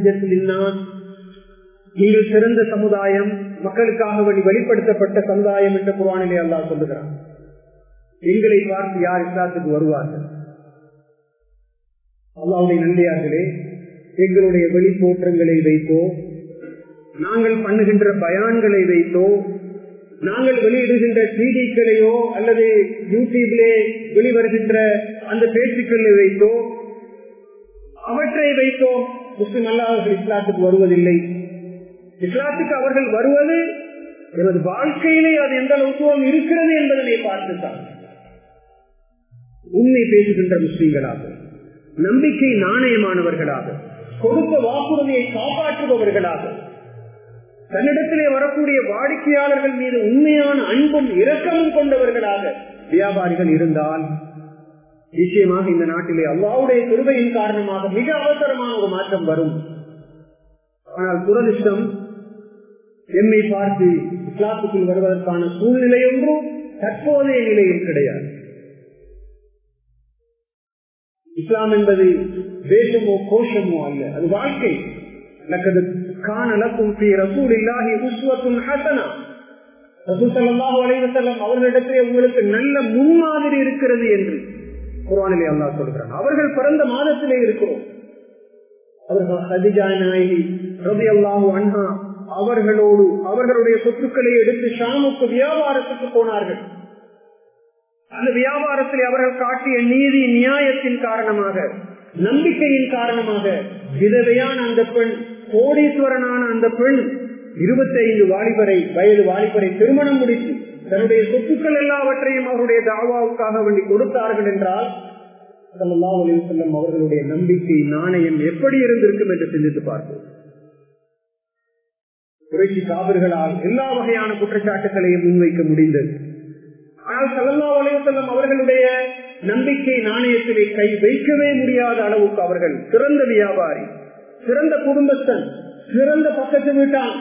நீங்கள் சிறந்த சமுதாயம் மக்களுக்காக வழி வெளிப்படுத்தப்பட்ட சமுதாயம் என்ற குரானிலே அல்லா சொல்லுகிறான் எங்களை பார்த்து யார் இஸ்லாத்துக்கு வருவார்கள் அல்லாவுடைய நன்றியார்களே எங்களுடைய வெளி தோற்றங்களை வைத்தோ நாங்கள் பண்ணுகின்ற பயான்களை வைத்தோ நாங்கள் வெளியிடுகின்ற சிடிக்களையோ அல்லது யூடியூபிலே வெளிவருகின்ற அந்த பேச்சுக்களை வைத்தோ அவற்றை வைத்தோ முஸ்லிம் அல்லாதவர்கள் இஸ்லாத்துக்கு வருவதில்லை இஸ்லாத்துக்கு அவர்கள் வருவது எனது வாழ்க்கையிலே அது எந்த அளவுக்கு இருக்கிறது என்பதனை பார்த்துத்தான் உண்மை பேசுகின்ற முஸ்லிம்களாக நம்பிக்கை நாணயமானவர்களாக கொடுத்த வாக்குறுதியை காப்பாற்றுபவர்களாக தன்னிடத்திலே வரக்கூடிய வாடிக்கையாளர்கள் மீது உண்மையான அன்பும் இரக்கமும் கொண்டவர்களாக வியாபாரிகள் இருந்தால் நிச்சயமாக இந்த நாட்டிலே அல்லாவுடைய கிருபையின் காரணமாக மிக அவசரமான ஒரு மாற்றம் வரும் ஆனால் துரதிருஷ்டம் எம்மை பார்த்து இஸ்லாத்துக்குள் வருவதற்கான சூழ்நிலை ஒன்றும் தற்போதைய நிலையில் கிடையாது இஸ்லாம் என்பது வேஷமோ கோஷமோ அல்ல அது வாழ்க்கை அவர்களிடத்திலே உங்களுக்கு நல்ல முன்மாதிரி இருக்கிறது என்று குர்ஆனிலே அல்லாஹ் சொல்கிறான் அவர்கள் பிறந்த மாதத்திலே இருக்கிறோம் அவர்கள் ஹதிஜா நாயகி ரபி அல்லாஹு அண்ணா அவர்களோடு அவர்களுடைய சொத்துக்களை எடுத்து ஷாமுக்கு வியாபாரத்துக்கு போனார்கள் அந்த வியாபாரத்தில் அவர்கள் காட்டிய நீதி நியாயத்தின் காரணமாக நம்பிக்கையின் காரணமாக விதவையான அந்த பெண் கோடீஸ்வரனான அந்த பெண் இருபத்தி ஐந்து வாலிபரை வயது வாலிபரை திருமணம் முடித்து தன்னுடைய சொத்துக்கள் எல்லாவற்றையும் அவருடைய தாவாவுக்காக வேண்டி கொடுத்தார்கள் என்றால் செல்லும் அவர்களுடைய நம்பிக்கை நாணயம் எப்படி இருந்திருக்கும் என்று சிந்தித்து பார்ப்போம் புரட்சி காவல்களால் எல்லா வகையான குற்றச்சாட்டுகளையும் முன்வைக்க முடிந்தது ஆனால் சல்லல்லா அலைவசல்லம் அவர்களுடைய நம்பிக்கை நாணயத்திலே கை வைக்கவே முடியாத அளவுக்கு அவர்கள் சிறந்த வியாபாரி சிறந்த குடும்பத்தன் சிறந்த பக்கத்து வீட்டான்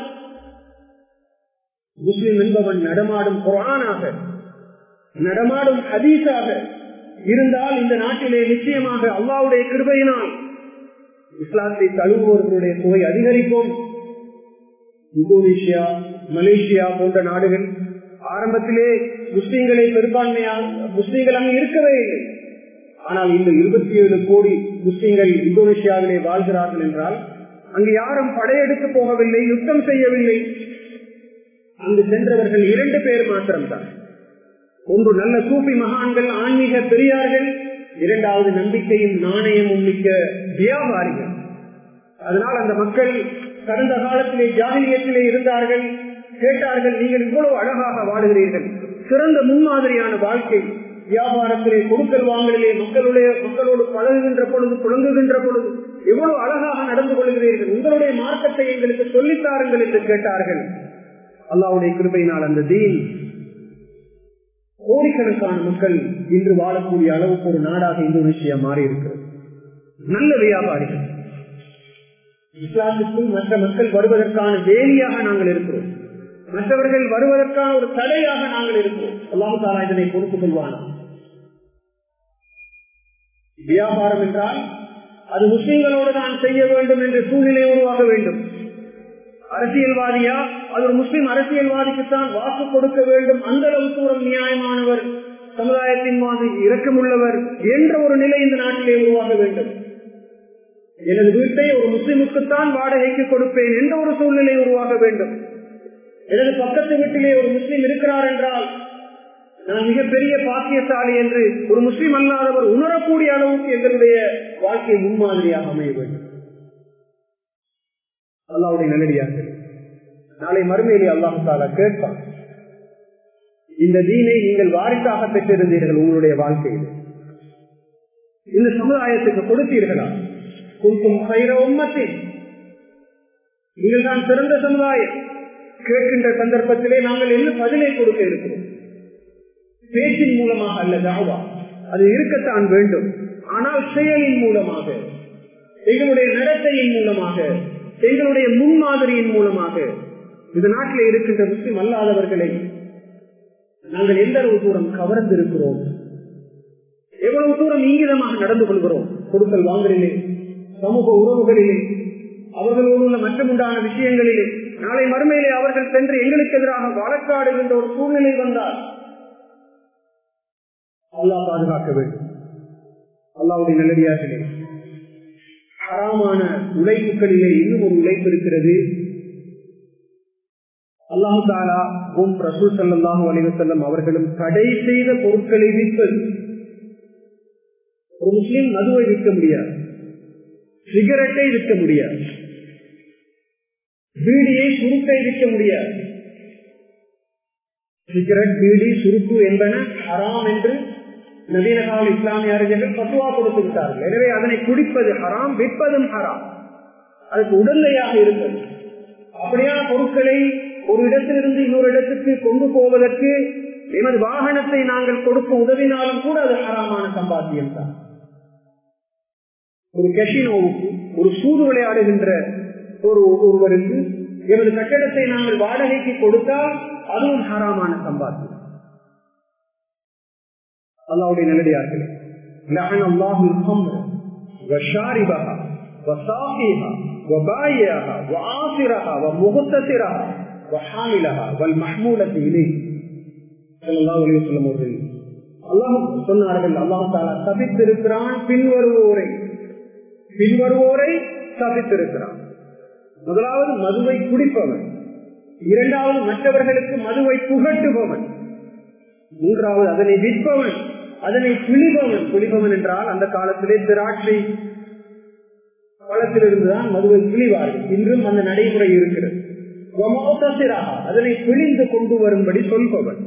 முஸ்லிம் என்பவன் நடமாடும் குரானாக நடமாடும் ஹதீஸாக இருந்தால் இந்த நாட்டிலே நிச்சயமாக அல்லாவுடைய கிருபையினால் இஸ்லாத்தை தழுவுவர்களுடைய தொகை அதிகரிக்கும் இந்தோனேஷியா மலேசியா போன்ற நாடுகள் ஆரம்பத்திலே முஸ்லீம்களை பெரும்பான்மையா முஸ்லீம்கள் அங்கு இருக்கவே இல்லை ஆனால் இந்த இருபத்தி ஏழு கோடி முஸ்லீம்கள் இந்தோனேஷியாவிலே வாழ்கிறார்கள் என்றால் அங்கு யாரும் படையெடுத்து போகவில்லை யுத்தம் செய்யவில்லை அங்கு சென்றவர்கள் இரண்டு பேர் மாத்திரம்தான் ஒன்று நல்ல சூப்பி மகான்கள் ஆன்மீக பெரியார்கள் இரண்டாவது நம்பிக்கையும் நாணயமும் மிக்க வியாபாரிகள் அதனால் அந்த மக்கள் கடந்த காலத்திலே ஜாகிரியத்திலே இருந்தார்கள் கேட்டார்கள் நீங்கள் இவ்வளவு அழகாக வாழுகிறீர்கள் சிறந்த முன்மாதிரியான வாழ்க்கை வியாபாரத்திலே கொடுக்கல் வாங்கலிலே மக்களுடைய மக்களோடு பழகுகின்ற பொழுது புழங்குகின்ற பொழுது எவ்வளவு அழகாக நடந்து கொள்கிறீர்கள் உங்களுடைய மார்க்கத்தை எங்களுக்கு சொல்லித்தாருங்கள் என்று கேட்டார்கள் அல்லாவுடைய கிருபையினால் அந்த தீன் கோடிக்கணக்கான மக்கள் இன்று வாழக்கூடிய அளவுக்கு ஒரு நாடாக இந்தோனேஷியா மாறி இருக்கிறது நல்ல வியாபாரிகள் இஸ்லாத்துக்கும் மற்ற மக்கள் வருவதற்கான வேலியாக நாங்கள் இருக்கிறோம் மற்றவர்கள் வருவதற்கான ஒரு தடையாக நாங்கள் இருக்கிறோம் அல்லாஹு தாலா இதனை பொறுத்துக் கொள்வானா வியாபாரம் என்றால் அது முஸ்லிம்களோடு தான் செய்ய வேண்டும் என்ற சூழ்நிலை உருவாக வேண்டும் அரசியல்வாதியா அது ஒரு முஸ்லிம் அரசியல்வாதிக்குத்தான் வாக்கு கொடுக்க வேண்டும் அந்த அளவு தூரம் நியாயமானவர் சமுதாயத்தின் மீது இரக்கமுள்ளவர் என்ற ஒரு நிலை இந்த நாட்டிலே உருவாக வேண்டும் எனது வீட்டை ஒரு முஸ்லிமுக்குத்தான் வாடகைக்கு கொடுப்பேன் என்ற ஒரு சூழ்நிலை உருவாக வேண்டும் எனது பக்கத்து வீட்டிலே ஒரு முஸ்லிம் இருக்கிறார் என்றால் நான் மிகப்பெரிய பாக்கியசாலி என்று ஒரு முஸ்லிம் அல்லாதவர் உணரக்கூடிய அளவுக்கு எங்களுடைய வாழ்க்கை முன்மாதிரியாக அமைய வேண்டும் அல்லாவுடைய நல்லடியாக நாளை மறுமையிலே அல்லாஹு தாலா கேட்பான் இந்த தீனை நீங்கள் வாரிசாக பெற்றிருந்தீர்கள் உங்களுடைய வாழ்க்கையில் இந்த சமுதாயத்துக்கு கொடுத்தீர்களா கொடுக்கும் கயிற உம்மத்தில் நீங்கள் தான் சிறந்த சமுதாயம் கேட்கின்ற சந்தர்ப்பத்திலே நாங்கள் என்ன பதிலை கொடுக்க இருக்கிறோம் பேச்சின் மூலமாக அல்ல தாவா அது இருக்கத்தான் வேண்டும் ஆனால் செயலின் மூலமாக எங்களுடைய நடத்தையின் மூலமாக எங்களுடைய முன்மாதிரியின் மூலமாக இந்த நாட்டில் இருக்கின்ற முஸ்லிம் அல்லாதவர்களை நாங்கள் எந்த அளவு தூரம் கவர்ந்திருக்கிறோம் எவ்வளவு தூரம் இங்கிதமாக நடந்து கொள்கிறோம் கொடுக்கல் வாங்கலிலே சமூக உறவுகளிலே அவர்களோடு உள்ள மற்றமுண்டான விஷயங்களிலே நாளை மறுமையிலே அவர்கள் சென்று எங்களுக்கு எதிராக வழக்காடுகின்ற ஒரு சூழ்நிலை வந்தால் அல்லா பாதுகாக்க வேண்டும் அல்லாவுடைய நல்லடியார்களே ஹராமான உழைப்புகளிலே இன்னும் ஒரு உழைப்பு இருக்கிறது அல்லாஹு தாலா ஓம் ரசூல் சல்லாஹூ அலிவசல்லம் அவர்களும் தடை செய்த பொருட்களை விற்பது ஒரு முஸ்லீம் மதுவை விற்க முடியாது சிகரெட்டை விற்க முடியாது பீடியை சுருக்கை விற்க முடியாது சிகரெட் பீடி சுருக்கு என்பன ஹராம் என்று நவீன கால இஸ்லாமிய அறிஞர்கள் பத்துவா கொடுத்து விட்டார்கள் எனவே அதனை குடிப்பது ஹராம் விற்பதும் ஹராம் அதுக்கு உடந்தையாக இருப்பது அப்படியான பொருட்களை ஒரு இடத்திலிருந்து இன்னொரு இடத்துக்கு கொண்டு போவதற்கு எமது வாகனத்தை நாங்கள் கொடுக்க உதவினாலும் கூட அது ஹராமான சம்பாத்தியம் தான் ஒரு கஷினோவுக்கு ஒரு சூது விளையாடுகின்ற ஒரு ஒருவருக்கு எமது கட்டடத்தை நாங்கள் வாடகைக்கு கொடுத்தால் அதுவும் ஹராமான சம்பாத்தியம் அல்லாவுடைய நல்லடியார்களே لعن الله الخمر وشاربها وساقيها وبايعها وعاصرها ومغتسرها وحاملها والمحمولة إليه صلى الله عليه وسلم அவர்கள் அல்லாஹ் சொன்னார்கள் அல்லாஹ் தாலா சபித்திருக்கிறான் பின்வருவோரை பின்வருவோரை சபித்திருக்கிறான் முதலாவது மதுவை குடிப்பவன் இரண்டாவது மற்றவர்களுக்கு மதுவை புகட்டுபவன் மூன்றாவது அதனை விற்பவன் அதனை பிழிபவன் பிழிபவன் என்றால் அந்த காலத்திலே திராட்சை பழத்திலிருந்துதான் மதுவை பிழிவார்கள் இன்றும் அந்த நடைமுறை இருக்கிறது அதனை பிழிந்து கொண்டு வரும்படி சொல்பவன்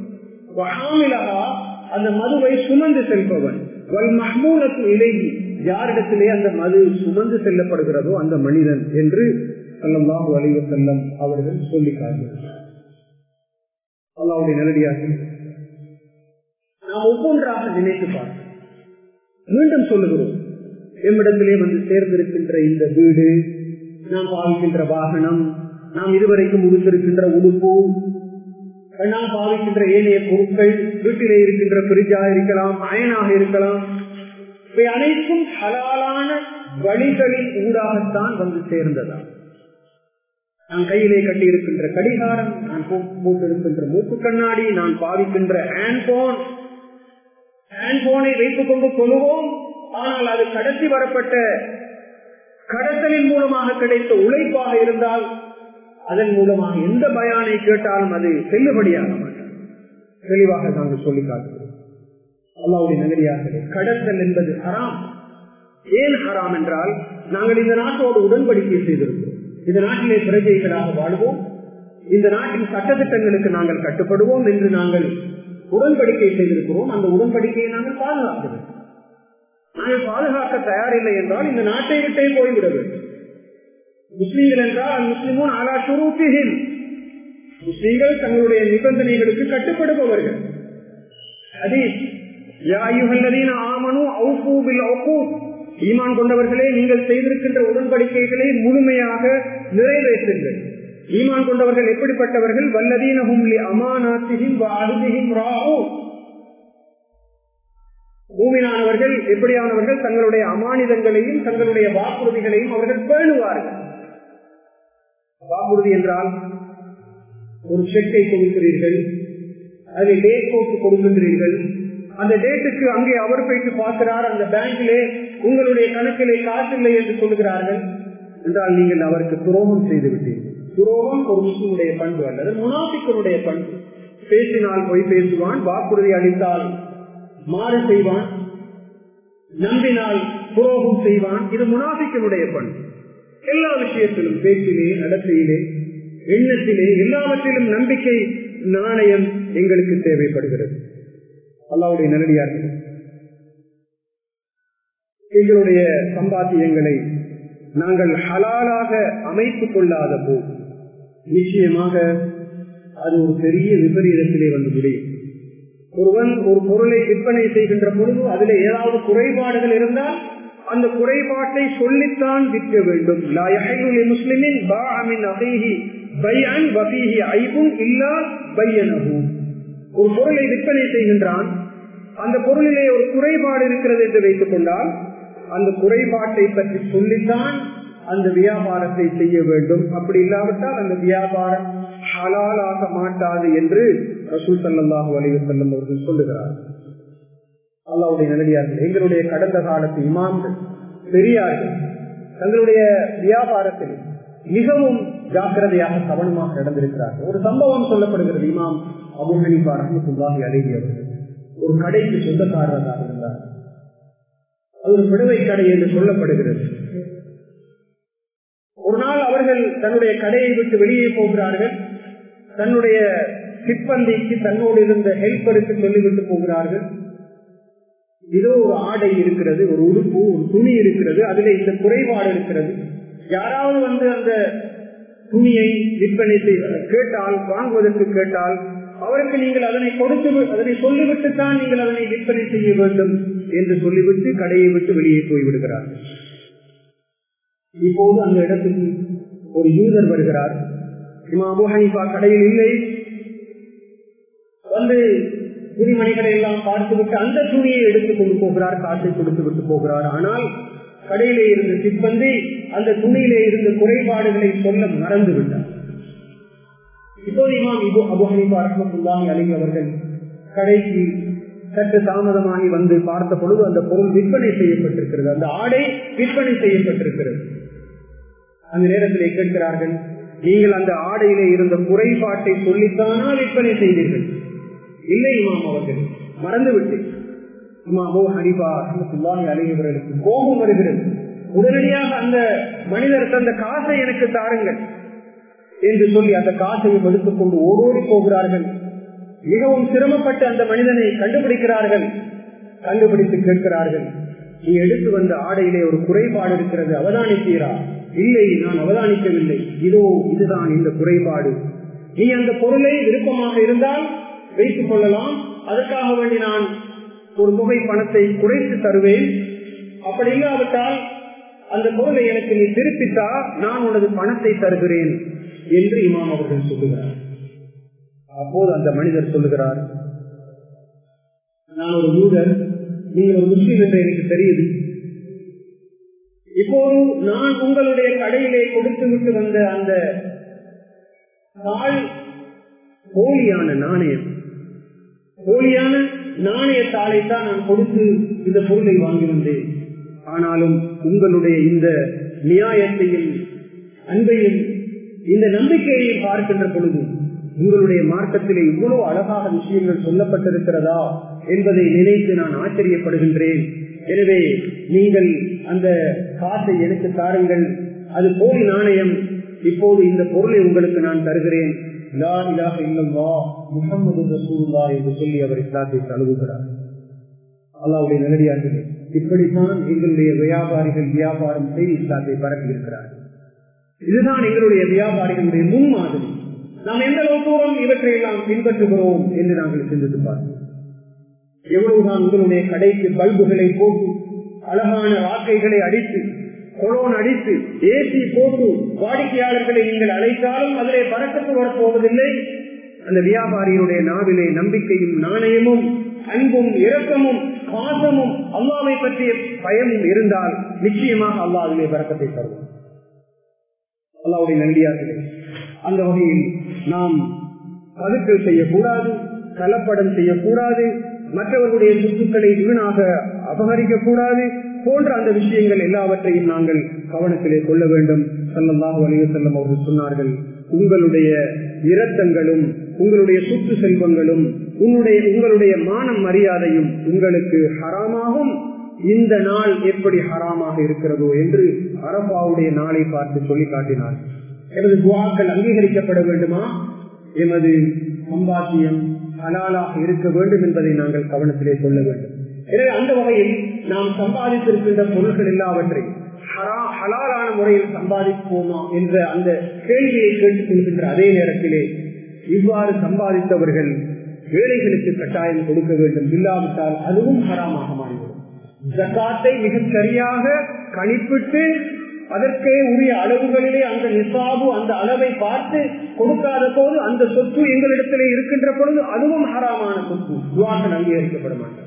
அந்த மதுவை சுமந்து செல்பவன் மஹ்மூலத்து இலகி யாரிடத்திலே அந்த மது சுமந்து செல்லப்படுகிறதோ அந்த மனிதன் என்று அல்லாஹு அலைவ செல்லம் அவர்கள் சொல்லி காட்டுகிறார் அல்லாவுடைய நேரடியாக நாம் ஒவ்வொன்றாக நினைத்து பார்க்கிறோம் மீண்டும் சொல்லுகிறோம் எம்மிடத்திலே வந்து சேர்ந்திருக்கின்ற இந்த வீடு நாம் பாவிக்கின்ற வாகனம் நாம் இதுவரைக்கும் உடுத்திருக்கின்ற உடுப்பு நாம் பாவிக்கின்ற ஏனைய பொருட்கள் வீட்டிலே இருக்கின்ற பிரிட்ஜா இருக்கலாம் அயனாக இருக்கலாம் இவை அனைத்தும் ஹலாலான வழிகளின் ஊடாகத்தான் வந்து சேர்ந்ததா நான் கையிலே கட்டி இருக்கின்ற கடிகாரம் நான் போட்டிருக்கின்ற மூக்கு கண்ணாடி நான் பாவிக்கின்ற ஹேண்ட்போன் ஹேண்ட்போனை வைத்துக் கொண்டு சொல்லுவோம் ஆனால் அது கடத்தி வரப்பட்ட கடத்தலின் மூலமாக கிடைத்த உழைப்பாக இருந்தால் அதன் மூலமாக எந்த பயானை கேட்டாலும் அது செல்லுபடியாக மாட்டார் தெளிவாக நாங்கள் சொல்லி காட்டுகிறோம் அல்லாவுடைய நகரியாக கடத்தல் என்பது ஹராம் ஏன் ஹராம் என்றால் நாங்கள் இந்த நாட்டோடு உடன்படிக்கை செய்திருக்கிறோம் இந்த நாட்டிலே பிரஜைகளாக வாழ்வோம் இந்த நாட்டின் சட்டத்திட்டங்களுக்கு நாங்கள் கட்டுப்படுவோம் என்று நாங்கள் உடன்படிக்கை செய்திருக்கிறோம் அந்த உடன்படிக்கையை நாங்கள் பாதுகாக்கிறோம் நாங்கள் பாதுகாக்க தயாரில்லை என்றால் இந்த நாட்டை விட்டே போய்விட வேண்டும் முஸ்லீம்கள் என்றால் முஸ்லிமும் ஆலா சுரூப்பிகள் முஸ்லீம்கள் தங்களுடைய நிபந்தனைகளுக்கு கட்டுப்படுபவர்கள் ஈமான் கொண்டவர்களே நீங்கள் செய்திருக்கின்ற உடன்படிக்கைகளை முழுமையாக நிறைவேற்றுங்கள் ஈமான் கொண்டவர்கள் எப்படிப்பட்டவர்கள் வல்லதீனகும் அமானாத்தியும் அருதியும் ராகு பூமியானவர்கள் எப்படியானவர்கள் தங்களுடைய அமானிதங்களையும் தங்களுடைய வாக்குறுதிகளையும் அவர்கள் பேணுவார்கள் வாக்குறுதி என்றால் ஒரு செக்கை கொடுக்கிறீர்கள் அதில் டேட் போட்டு கொடுக்கின்றீர்கள் அந்த டேட்டுக்கு அங்கே அவர் போயிட்டு பார்க்கிறார் அந்த பேங்கிலே உங்களுடைய கணக்கிலே காசு இல்லை என்று சொல்லுகிறார்கள் என்றால் நீங்கள் அவருக்கு துரோகம் செய்து விட்டீர்கள் துரோகம் ஒரு முஸ்லிமுடைய பண்பு அல்லது முனாபிக்கனுடைய பண்பு பேசினால் போய் பேசுவான் வாக்குறுதி அளித்தால் மாறு செய்வான் நம்பினால் துரோகம் செய்வான் இது முனாபிக்கனுடைய பண்பு எல்லா விஷயத்திலும் பேச்சிலே நடத்தையிலே எண்ணத்திலே எல்லாவற்றிலும் நம்பிக்கை நாணயம் எங்களுக்கு தேவைப்படுகிறது அல்லாவுடைய நல்லடியார்கள் எங்களுடைய சம்பாத்தியங்களை நாங்கள் ஹலாலாக அமைத்துக் கொள்ளாத போது நிச்சயமாக அது ஒரு பெரிய விபரீதத்திலே வந்து முடியும் ஒருவன் ஒரு பொருளை விற்பனை செய்கின்ற பொழுது அதில் ஏதாவது குறைபாடுகள் இருந்தால் அந்த குறைபாட்டை சொல்லித்தான் விற்க வேண்டும் முஸ்லிமின் ஒரு பொருளை விற்பனை செய்கின்றான் அந்த பொருளிலே ஒரு குறைபாடு இருக்கிறது என்று வைத்துக் கொண்டால் அந்த குறைபாட்டை பற்றி சொல்லித்தான் அந்த வியாபாரத்தை செய்ய வேண்டும் அப்படி இல்லாவிட்டால் அந்த வியாபாரம் ஹலாலாக மாட்டாது என்று ரசூல் சல்லாஹூ அலி வல்லம் அவர்கள் சொல்லுகிறார் அல்லாவுடைய நிலையார்கள் எங்களுடைய கடந்த காலத்து இமாம்கள் பெரியார்கள் தங்களுடைய வியாபாரத்தில் மிகவும் ஜாக்கிரதையாக கவனமாக நடந்திருக்கிறார்கள் ஒரு சம்பவம் சொல்லப்படுகிறது இமாம் அபு ஹனீஃபா ரஹமத்துல்லாஹி அழகி அவர்கள் ஒரு கடைக்கு சொந்தக்காரராக இருந்தார் அது ஒரு விடுவை கடை என்று சொல்லப்படுகிறது ஒரு நாள் அவர்கள் தன்னுடைய கடையை விட்டு வெளியே போகிறார்கள் தன்னுடைய சிப்பந்திக்கு தன்னோடு இருந்த ஹெல்ப்பருக்கு சொல்லிவிட்டு போகிறார்கள் இதோ ஒரு ஆடை இருக்கிறது ஒரு உடுப்பு ஒரு துணி இருக்கிறது அதுல இந்த குறைபாடு இருக்கிறது யாராவது வந்து அந்த துணியை விற்பனை செய்ய கேட்டால் வாங்குவதற்கு கேட்டால் அவருக்கு நீங்கள் அதனை கொடுத்து அதனை சொல்லிவிட்டுத்தான் நீங்கள் அதனை விற்பனை செய்ய வேண்டும் என்று சொல்லிவிட்டு கடையை விட்டு வெளியே போய்விடுகிறார் இப்போது அந்த இடத்துக்கு ஒரு யூதர் வருகிறார் இமாபு ஹனிஃபா கடையில் இல்லை வந்து துணிமணிகளை எல்லாம் பார்த்துவிட்டு அந்த துணியை எடுத்துக் கொண்டு போகிறார் காசை கொடுத்து விட்டு போகிறார் ஆனால் கடையிலே இருந்த சிப்பந்தி அந்த துணியிலே இருந்த குறைபாடுகளை சொல்ல மறந்து விட்டார் இப்போது இமாம் இபு அபு ஹனிஃபா ரஹமத்துல்லாஹி அலி அவர்கள் கடைக்கு சற்று தாமதமாகி வந்து பார்த்த பொழுது அந்த பொருள் விற்பனை செய்யப்பட்டிருக்கிறது அந்த ஆடை விற்பனை செய்யப்பட்டிருக்கிறது அந்த நேரத்திலே கேட்கிறார்கள் நீங்கள் அந்த ஆடையிலே இருந்த குறைபாட்டை சொல்லித்தானா விற்பனை செய்தீர்கள் இல்லை இமாம் அவர்கள் மறந்துவிட்டு இமாமோ ஹனிபா அஹமத்துல்லாஹி அலைவர்களுக்கு கோபம் வருகிறது உடனடியாக அந்த மனிதர் தந்த காசை எனக்கு தாருங்கள் என்று சொல்லி அந்த காசையும் எடுத்துக்கொண்டு ஓடோடி போகிறார்கள் மிகவும் சிரமப்பட்டு அந்த மனிதனை கண்டுபிடிக்கிறார்கள் கண்டுபிடித்து கேட்கிறார்கள் நீ எடுத்து வந்த ஆடையிலே ஒரு குறைபாடு இருக்கிறது அவதானித்தீரா இல்லை நான் அவதானிக்கவில்லை இதோ இதுதான் இந்த குறைபாடு நீ அந்த பொருளை விருப்பமாக இருந்தால் வைத்துக் கொள்ளலாம் அதற்காக வேண்டி நான் ஒரு தொகை பணத்தை குறைத்து தருவேன் அப்படி இல்லாவிட்டால் அந்த பொருளை எனக்கு நீ திருப்பித்தா நான் உனது பணத்தை தருகிறேன் என்று இமாம் அவர்கள் சொல்லுகிறார் அப்போது அந்த மனிதர் சொல்லுகிறார் நான் ஒரு யூதர் நீங்கள் ஒரு முஸ்லீம் என்று எனக்கு தெரியுது இப்போது நான் உங்களுடைய கடையிலே கொடுத்து விட்டு வந்த அந்த தாள் போலியான நாணயம் போலியான நாணய தாளை தான் நான் கொடுத்து இந்த பொருளை வாங்கி வந்தேன் ஆனாலும் உங்களுடைய இந்த நியாயத்தையும் அன்பையும் இந்த நம்பிக்கையை பார்க்கின்ற பொழுது உங்களுடைய மார்க்கத்திலே இவ்வளவு அழகாக விஷயங்கள் சொல்லப்பட்டிருக்கிறதா என்பதை நினைத்து நான் ஆச்சரியப்படுகின்றேன் எனவே நீங்கள் அந்த காசை எனக்கு தாருங்கள் அது போலி நாணயம் இப்போது இந்த பொருளை உங்களுக்கு நான் தருகிறேன் முகமது ரசூல்லா என்று சொல்லி அவர் இஸ்லாத்தை தழுவுகிறார் அல்லாவுடைய நேரடியார்களே இப்படித்தான் எங்களுடைய வியாபாரிகள் வியாபாரம் செய்து இஸ்லாத்தை பரப்பி இருக்கிறார்கள் இதுதான் எங்களுடைய வியாபாரிகளுடைய முன்மாதிரி நாம் எந்த அளவு தூரம் இவற்றை எல்லாம் பின்பற்றுகிறோம் என்று நாங்கள் சிந்தித்து பார்ப்போம் எவ்வளவுதான் உங்களுடைய கடைக்கு பல்புகளை போட்டு அழகான வாக்கைகளை அடித்து கொலோன் அடித்து ஏசி போட்டு வாடிக்கையாளர்களை நீங்கள் அழைத்தாலும் அதிலே பறக்கத்து வரப்போவதில்லை அந்த வியாபாரியினுடைய நாவிலே நம்பிக்கையும் நாணயமும் அன்பும் இரக்கமும் பாசமும் அல்லாவை பற்றிய பயமும் இருந்தால் நிச்சயமாக அல்லாவிலே பறக்கத்தை தருவோம் அல்லாவுடைய நன்றியார்களே அந்த வகையில் நாம் பதுக்கல் செய்யக்கூடாது கலப்படம் செய்யக்கூடாது மற்றவர்களுடைய சொத்துக்களை வீணாக அபகரிக்க கூடாது போன்ற அந்த விஷயங்கள் எல்லாவற்றையும் நாங்கள் கவனத்திலே கொள்ள வேண்டும் சல்லல்லாஹு அலைய செல்லம் அவர்கள் சொன்னார்கள் உங்களுடைய இரத்தங்களும் உங்களுடைய சொத்து செல்வங்களும் உன்னுடைய உங்களுடைய மானம் மரியாதையும் உங்களுக்கு ஹராமாகும் இந்த நாள் எப்படி ஹராமாக இருக்கிறதோ என்று அரபாவுடைய நாளை பார்த்து சொல்லி காட்டினார் எனது துவாக்கள் அங்கீகரிக்கப்பட வேண்டுமா எமது சம்பாத்தியம் ஹலாலாக இருக்க வேண்டும் என்பதை நாங்கள் கவனத்திலே கொள்ள வேண்டும் எனவே அந்த வகையில் நாம் சம்பாதித்திருக்கின்ற பொருட்கள் எல்லாவற்றை ஹலாலான முறையில் சம்பாதிப்போமா என்ற அந்த கேள்வியை கேட்டுக் கொள்கின்ற அதே நேரத்திலே இவ்வாறு சம்பாதித்தவர்கள் ஏழைகளுக்கு கட்டாயம் கொடுக்க வேண்டும் இல்லாவிட்டால் அதுவும் ஹராமாக மாறிவிடும் ஜக்காத்தை மிகச் சரியாக கணிப்பிட்டு அதற்கே உரிய அளவுகளிலே அந்த நிசாபு அந்த அளவை பார்த்து கொடுக்காத போது அந்த சொத்து எங்களிடத்திலே இருக்கின்ற பொழுது அதுவும் ஹராமான சொத்து துவாக்கள் அங்கீகரிக்கப்பட மாட்டார்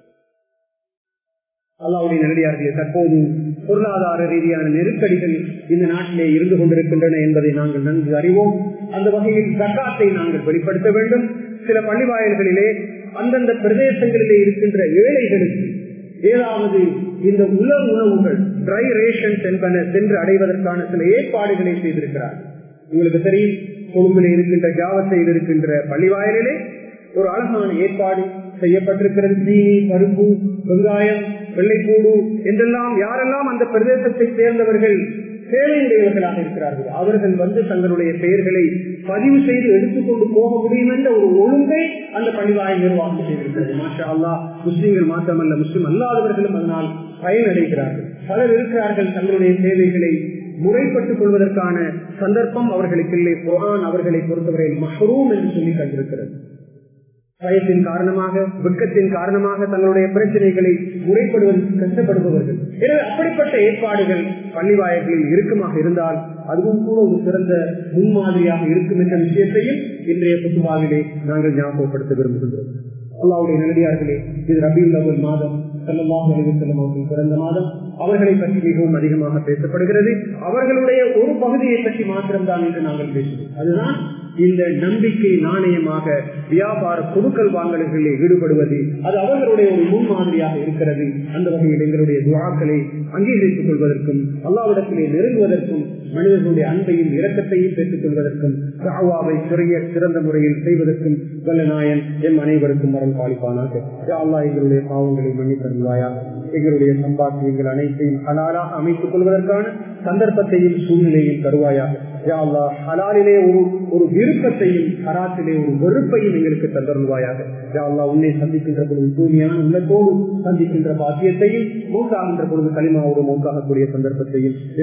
அல்லாவுடைய நல்லடியார்கள் தற்போது பொருளாதார ரீதியான நெருக்கடிகள் இந்த நாட்டிலே இருந்து கொண்டிருக்கின்றன என்பதை நாங்கள் நன்கு அறிவோம் அந்த வகையில் ஜக்காத்தை நாங்கள் வெளிப்படுத்த வேண்டும் சில பள்ளிவாயல்களிலே அந்தந்த பிரதேசங்களிலே இருக்கின்ற ஏழைகளுக்கு ஏதாவது இந்த உல உணவுகள் ட்ரை ரேஷன்ஸ் என்பன சென்று அடைவதற்கான சில ஏற்பாடுகளை செய்திருக்கிறார் உங்களுக்கு தெரியும் கொழும்பில் இருக்கின்ற ஜாவத்தையில் இருக்கின்ற பள்ளிவாயலிலே ஒரு அழகான ஏற்பாடு செய்யப்பட்டிருக்கிறது சீனி பருப்பு வெங்காயம் வெள்ளைப்பூடு என்றெல்லாம் யாரெல்லாம் அந்த பிரதேசத்தை சேர்ந்தவர்கள் சேவையுடையவர்களாக இருக்கிறார்கள் அவர்கள் வந்து தங்களுடைய பெயர்களை பதிவு செய்து எடுத்துக்கொண்டு போக முடியும் என்ற ஒரு ஒழுங்கை அந்த பணிவாய் நிர்வாகம் செய்திருக்கிறது மாஷா அல்லா முஸ்லீம்கள் மாத்திரமல்ல முஸ்லீம் அல்லாதவர்களும் அதனால் பயனடைகிறார்கள் பலர் இருக்கிறார்கள் தங்களுடைய சேவைகளை முறைப்பட்டுக் கொள்வதற்கான சந்தர்ப்பம் அவர்களுக்கு இல்லை குரான் அவர்களை பொறுத்தவரை மஹரூம் என்று சொல்லி கண்டிருக்கிறது பயத்தின் காரணமாக வெட்கத்தின் காரணமாக தங்களுடைய பிரச்சனைகளை முறைப்படுவதற்கு கஷ்டப்படுபவர்கள் எனவே அப்படிப்பட்ட ஏற்பாடுகள் பள்ளிவாயர்களில் இருக்குமாக இருந்தால் அதுவும் கூட ஒரு சிறந்த முன்மாதிரியாக இருக்கும் என்ற விஷயத்தையும் இன்றைய புத்துவாவிலே நாங்கள் ஞாபகப்படுத்த விரும்புகின்றோம் அல்லாவுடைய நல்லடியார்களே இது ரபியுல் அவல் மாதம் செல்லமாக செல்லும் அவர்கள் பிறந்த மாதம் அவர்களை பற்றி மிகவும் அதிகமாக பேசப்படுகிறது அவர்களுடைய ஒரு பகுதியை பற்றி மாத்திரம்தான் என்று நாங்கள் பேசுவோம் அதுதான் இந்த நம்பிக்கை நாணயமாக வியாபார பொருட்கள் வாங்கல்களில் ஈடுபடுவது அது அவர்களுடைய ஒரு முன்மாதிரியாக இருக்கிறது அந்த வகையில் எங்களுடைய துவாக்களை அங்கீகரித்துக் கொள்வதற்கும் அல்லாவிடத்திலே நெருங்குவதற்கும் மனிதர்களுடைய அன்பையும் இரக்கத்தையும் பெற்றுக் கொள்வதற்கும் தாவாவை சிறைய சிறந்த முறையில் செய்வதற்கும் வல்லநாயன் எம் அனைவருக்கும் மரம் பாலிப்பானாக அல்லா எங்களுடைய பாவங்களை மன்னித்தருவாயா எங்களுடைய சம்பாத்தியங்கள் அனைத்தையும் ஹலாலாக அமைத்துக் கொள்வதற்கான சந்தர்ப்பத்தையும் சூழ்நிலையும் தருவாயாக யாழ்லா ஹலாலிலே ஒரு ஒரு விருப்பத்தையும் ஹராத்திலே ஒரு வெறுப்பையும் எங்களுக்கு தந்தருவாயாக யாழ்லா உன்னை சந்திக்கின்ற பொழுது தூய்மையான உள்ளத்தோடு சந்திக்கின்ற பாக்கியத்தையும் மூக்காகின்ற பொழுது களிமாவோடு மூக்காகக்கூடிய சந்தர்ப்பத்தையும்